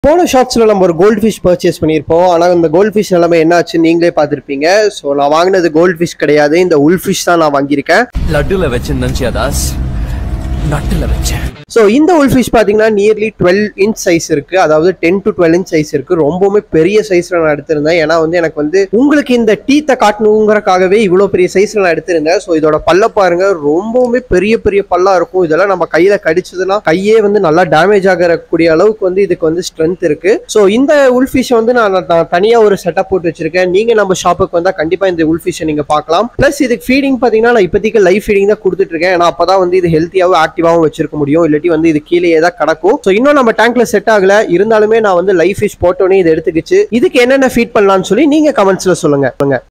போன ஷாப்ஸ்ல நம்ம ஒரு கோல்ட் ஃபிஷ் பர்ச்சேஸ் பண்ணியிருப்போம் ஆனால் இந்த கோல்ட் ஃபிஷ் எல்லாமே என்ன ஆச்சுன்னு நீங்களே பார்த்துருப்பீங்க ஸோ நான் வாங்கினது கோல்ட் ஃபிஷ் கிடையாது இந்த உல் ஃபிஷ் தான் நான் வாங்கியிருக்கேன் லட்டுல வச்சேன் நினைச்சியா தாஸ் நட்டுல வச்சேன் ஸோ இந்த உல் ஃபிஷ் பார்த்தீங்கன்னா நியர்லி டுவெல் இன்ச் சைஸ் இருக்கு அதாவது ten to twelve inch size இருக்கு ரொம்பவுமே பெரிய சைஸ்ல நான் எடுத்திருந்தேன் ஏன்னா வந்து எனக்கு வந்து உங்களுக்கு இந்த டீத்தை காட்டணுங்கிறக்காகவே இவ்வளோ பெரிய சைஸ்ல நான் எடுத்திருந்தேன் ஸோ இதோட பல்ல பாருங்க ரொம்பவுமே பெரிய பெரிய பல்லா இருக்கும் இதெல்லாம் நம்ம கையில கடிச்சதுன்னா கையே வந்து நல்லா டேமேஜ் ஆகக்கூடிய அளவுக்கு வந்து இதுக்கு வந்து ஸ்ட்ரென்த் இருக்கு ஸோ இந்த உல் ஃபிஷ் வந்து நான் நான் தனியா ஒரு செட்டப் போட்டு வச்சிருக்கேன் நீங்க நம்ம ஷாப்புக்கு வந்தா கண்டிப்பா இந்த உல் ஃபிஷை நீங்க பார்க்கலாம் பிளஸ் இதுக்கு ஃபீடிங் பாத்தீங்கன்னா நான் இப்போதைக்கு லைஃப் ஃபீடிங் தான் கொடுத்துட்டு இருக்கேன் ஏன்னா அப்பதான் வந்து இது ஹெல்த்தியாவும் ஆக்டிவாவும் வச்சிருக்க முடியும் இல்லாட்டி வந்து இது கீழே தான் கிடக்கும் ஸோ இன்னும் நம்ம டேங்க்ல செட் ஆகல இருந்தாலுமே நான் வந்து லைஃப் ஃபிஷ் போட்டோன்னே இதை எடுத்துக்கிச்சு இதுக்கு என்னென்ன ஃபீட் பண்ணலாம்னு சொல்லி நீங்க கமெண்ட்ஸ்ல சொல்லுங்க சொல்லுங்க